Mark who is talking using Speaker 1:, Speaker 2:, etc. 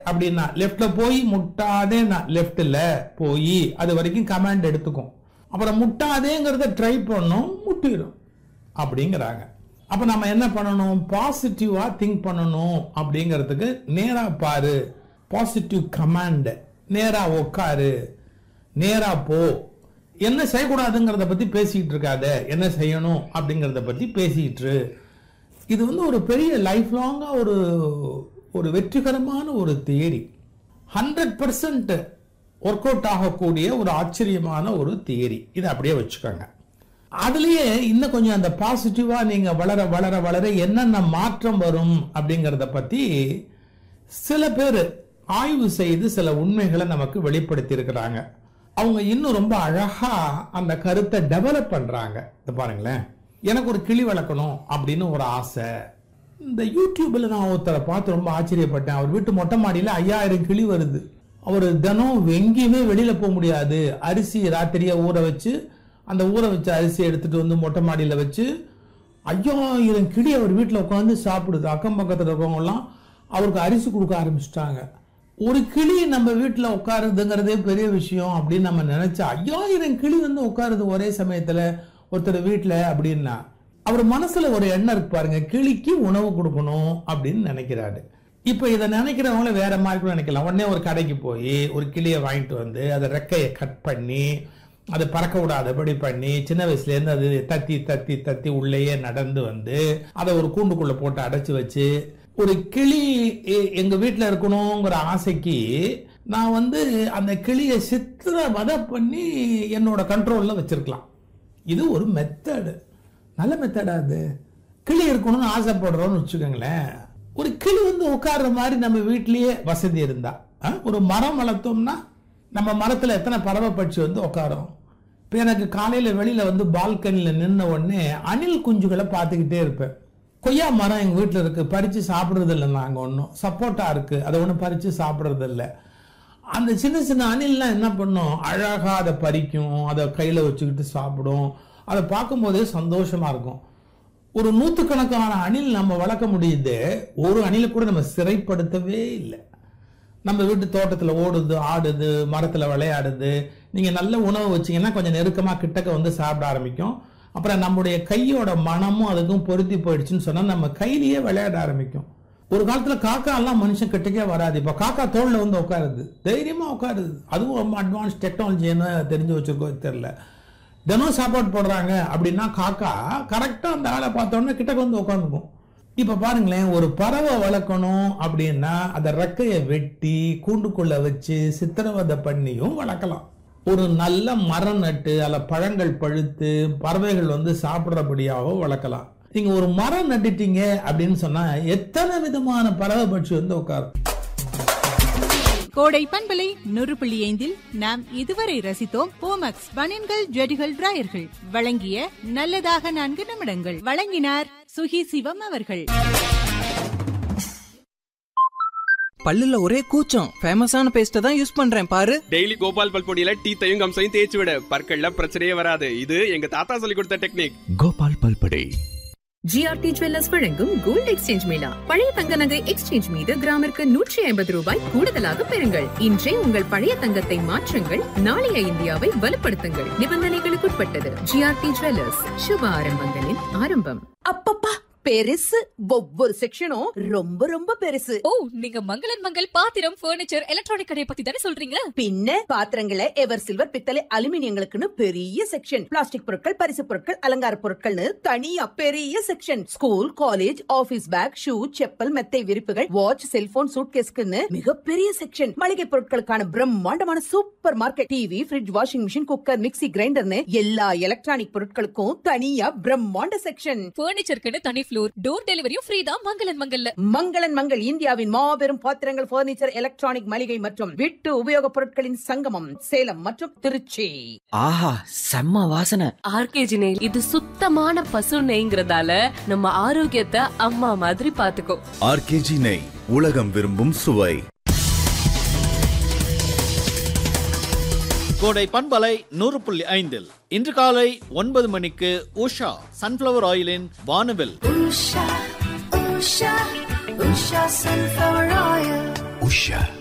Speaker 1: அப்படின்னா லெஃப்ட்ல போய் முட்டாதே லெஃப்ட்ல போய் அது வரைக்கும் கமாண்ட் எடுத்துக்கும் அப்புறம் முட்டாதேங்கிறத ட்ரை பண்ணோம் முட்டிடும் அப்படிங்கிறாங்க அப்ப நம்ம என்ன பண்ணணும் பாசிட்டிவா திங்க் பண்ணணும் அப்படிங்கிறதுக்கு நேரா பாரு பாசிட்டிவ் கமாண்ட் நேரா உக்காரு நேரா போ என்ன செய்யக்கூடாதுங்கிறத பத்தி பேசிக்கிட்டு இருக்காத என்ன செய்யணும் அப்படிங்கிறத பத்தி பேசிக்கிட்டு இரு. இது வந்து ஒரு பெரிய லைஃப் லாங்கா ஒரு ஒரு வெற்றிகரமான ஒரு theory hundred percent work out ஆகக்கூடிய ஒரு ஆச்சரியமான ஒரு தியரி இதை அப்படியே வச்சுக்கோங்க அதுலயே இன்னும் கொஞ்சம் அந்த பாசிட்டிவா நீங்க வளர வளர வளர என்னென்ன மாற்றம் வரும் அப்படிங்கறத பத்தி சில பேர் ஆய்வு செய்து சில உண்மைகளை நமக்கு வெளிப்படுத்தி இருக்கிறாங்க அவங்க இன்னும் ரொம்ப அழகா அந்த கருத்தை டெவலப் பண்றாங்க இதை பாருங்களேன் எனக்கு ஒரு கிளி வளர்க்கணும் அப்படின்னு ஒரு ஆசை இந்த யூடியூப்ல நான் ஒருத்தரை பார்த்து ரொம்ப ஆச்சரியப்பட்டேன் அவர் வீட்டு மொட்டை மாடியில ஐயாயிரம் கிளி வருது அவர் தினம் எங்கேயுமே வெளியில போக முடியாது அரிசி ராத்திரியா ஊற வச்சு அந்த ஊற வச்ச அரிசி எடுத்துட்டு வந்து மொட்டை மாடியில வச்சு ஐயாயிரம் கிளி அவர் வீட்டில் உட்காந்து சாப்பிடுது அக்கம் பக்கத்தில் இருக்கவங்க எல்லாம் அவருக்கு அரிசி கொடுக்க ஆரம்பிச்சிட்டாங்க ஒரு கிளி நம்ம வீட்டில் உட்காருதுங்கிறதே பெரிய விஷயம் அப்படின்னு நம்ம நினைச்சா ஐயாயிரம் கிளி வந்து உட்காருது ஒரே சமயத்துல ஒருத்தர் வீட்டில் அப்படின்னா அவர் மனசுல ஒரு எண்ணம் இருக்கு பாருங்க கிளிக்கு உணவு கொடுக்கணும் அப்படின்னு நினைக்கிறாரு இப்ப இதை நினைக்கிறவங்கள வேற மாதிரி கூட நினைக்கலாம் உடனே ஒரு கடைக்கு போய் ஒரு கிளியை வாங்கிட்டு வந்து அதை ரெக்கையை கட் பண்ணி அதை பறக்க விடாதபடி பண்ணி சின்ன வயசுல இருந்து அது தத்தி தத்தி தத்தி உள்ளேயே நடந்து வந்து அதை ஒரு கூண்டுக்குள்ள போட்டு அடைச்சு வச்சு ஒரு கிளி எ- எங்க வீட்டுல இருக்கணுங்கிற ஆசைக்கு நான் வந்து அந்த கிளியை சித்திர வதை பண்ணி என்னோட கண்ட்ரோல்ல வச்சிருக்கலாம் இது ஒரு மெத்தடு நல்ல மெத்தடா அது கிளி இருக்கணும்னு ஆசைப்படுறோம்னு வச்சுக்கோங்களேன் ஒரு கிளி வந்து உட்கார்ற மாதிரி நம்ம வீட்லயே வசதி இருந்தா ஆ? ஒரு மரம் வளர்த்தோம்னா நம்ம மரத்துல எத்தனை பறவை பட்சி வந்து உட்காரும் இப்போ எனக்கு காலையில வெளியில வந்து பால்கனியில் நின்ன உடனே அணில் குஞ்சுகளை பார்த்துக்கிட்டே இருப்பேன் கொய்யா மரம் எங்க வீட்டில் இருக்கு பறிச்சு சாப்பிடுறது இல்லை நாங்க ஒன்றும் சப்போட்டா இருக்கு அதை ஒன்றும் பறிச்சு சாப்பிடுறது இல்லை அந்த சின்ன சின்ன அணில்லாம் என்ன பண்ணும் அழகா அதை பறிக்கும் அதை கையில வச்சுக்கிட்டு சாப்பிடும் அதை பார்க்கும்போதே சந்தோஷமா இருக்கும் ஒரு நூற்றுக்கணக்கான அணில் நம்ம வளர்க்க முடியுது ஒரு அணிலை கூட நம்ம சிறைப்படுத்தவே இல்லை நம்ம வீட்டு தோட்டத்தில் ஓடுது ஆடுது மரத்தில் விளையாடுது நீங்கள் நல்ல உணவு வச்சீங்கன்னா கொஞ்சம் நெருக்கமாக கிட்டக்க வந்து சாப்பிட ஆரம்பிக்கும் அப்புறம் நம்முடைய கையோட மனமும் அதுக்கும் பொருத்தி போயிடுச்சுன்னு சொன்னால் நம்ம கையிலேயே விளையாட ஆரம்பிக்கும் ஒரு காலத்தில் காக்கா எல்லாம் மனுஷன் கிட்டக்கே வராது இப்போ காக்கா தோளில் வந்து உட்காருது தைரியமாக உட்காருது அதுவும் ரொம்ப அட்வான்ஸ் டெக்னாலஜின்னு தெரிஞ்சு வச்சிருக்கோ தெரியல தினம் சாப்பாடு போடுறாங்க அப்படின்னா காக்கா கரெக்டாக அந்த ஆளை பார்த்தோன்னே கிட்டக்க வந்து உட்காந்துக்கும் இப்ப பாருங்களேன் ஒரு பறவை வளர்க்கணும் அப்படின்னா அந்த ரெக்கையை வெட்டி கூண்டுக்குள்ள வச்சு சித்திரவதை பண்ணியும் வளர்க்கலாம் ஒரு நல்ல மரம் நட்டு அதில் பழங்கள் பழுத்து பறவைகள் வந்து சாப்பிட்றபடியாகவும் வளர்க்கலாம் நீங்க ஒரு மரம் நட்டுட்டீங்க அப்படின்னு சொன்னா எத்தனை விதமான பறவை பட்சி வந்து உட்காரும்
Speaker 2: கோடை பண்பலை நூறு புள்ளி ஐந்தில் நாம் இதுவரை ரசித்தோம் போமக்ஸ் பனியன்கள் ஜெடிகள் டிராயர்கள் வழங்கிய நல்லதாக நான்கு நிமிடங்கள் வழங்கினார் சுகி சிவம் அவர்கள்
Speaker 3: பல்லுல ஒரே கூச்சம் ஃபேமஸான பேஸ்ட தான் யூஸ் பண்றேன் பாரு
Speaker 4: டெய்லி கோபால் பல்பொடியில டீத்தையும் கம்சையும் தேய்ச்சி விட பற்கள்ல பிரச்சனையே வராது இது எங்க தாத்தா சொல்லி கொடுத்த technique
Speaker 5: Gopal Palpodi
Speaker 6: GRT jewellers வழங்கும் கோல்ட் எக்ஸ்சேஞ்ச் மேளா பழைய தங்க நகை எக்ஸ்சேஞ்ச் மீது கிராமிற்கு நூற்றி ஐம்பது ரூபாய் கூடுதலாக பெறுங்கள் இன்றே உங்கள் பழைய தங்கத்தை மாற்றுங்கள் நாளைய இந்தியாவை வலுப்படுத்துங்கள் நிபந்தனைகளுக்குட்பட்டது ஜிஆர்டி ஜுவல்லர்ஸ் சுப ஆரம்பங்களின் ஆரம்பம்
Speaker 7: அப்பப்பா பெருசு ஒவ்வொரு செக்ஷனும் ரொம்ப ரொம்ப பெருசு
Speaker 8: ஓ நீங்க மங்களன் மங்கள் பாத்திரம் பர்னிச்சர் எலக்ட்ரானிக் கடையை பத்தி தானே சொல்றீங்க
Speaker 7: பின்ன பாத்திரங்களை எவர் சில்வர் பித்தளை அலுமினியங்களுக்குன்னு பெரிய செக்ஷன் பிளாஸ்டிக் பொருட்கள் பரிசு பொருட்கள் அலங்கார பொருட்கள்னு தனியா பெரிய section school college office bag shoe chappal மெத்தை விரிப்புகள் வாட்ச் செல்போன் சூட்கேஸ்க்குன்னு மிகப்பெரிய செக்ஷன் மளிகை பொருட்களுக்கான பிரம்மாண்டமான super market TV fridge washing machine cooker mixie கிரைண்டர்னு எல்லா எலக்ட்ரானிக் பொருட்களுக்கும் தனியா பிரம்மாண்ட செக்ஷன்
Speaker 8: பர்னிச்சருக்குன்னு தனி ஃப்ளோர் டோர் டெலிவரியும் ஃப்ரீ தான் மங்களன் மங்கல்ல
Speaker 7: மங்களன் மங்கள் இந்தியாவின் மாபெரும் பாத்திரங்கள் பர்னிச்சர் எலக்ட்ரானிக் மளிகை மற்றும் வீட்டு உபயோகப் பொருட்களின் சங்கமம் சேலம் மற்றும் திருச்சி
Speaker 9: ஆஹா செம்ம வாசனை
Speaker 10: ஆர்கேஜி நெய் இது சுத்தமான பசு நெய்ங்கிறதால நம்ம ஆரோக்கியத்தை அம்மா மாதிரி பாத்துக்கோ
Speaker 5: ஆர்கேஜி நெய் உலகம் விரும்பும் சுவை
Speaker 11: கோடை பண்பலை நூறு புள்ளி ஐந்தில் இன்று காலை ஒன்பது மணிக்கு உஷா சன்ஃபிளவர் ஆயிலின் வானவில்
Speaker 5: உஷா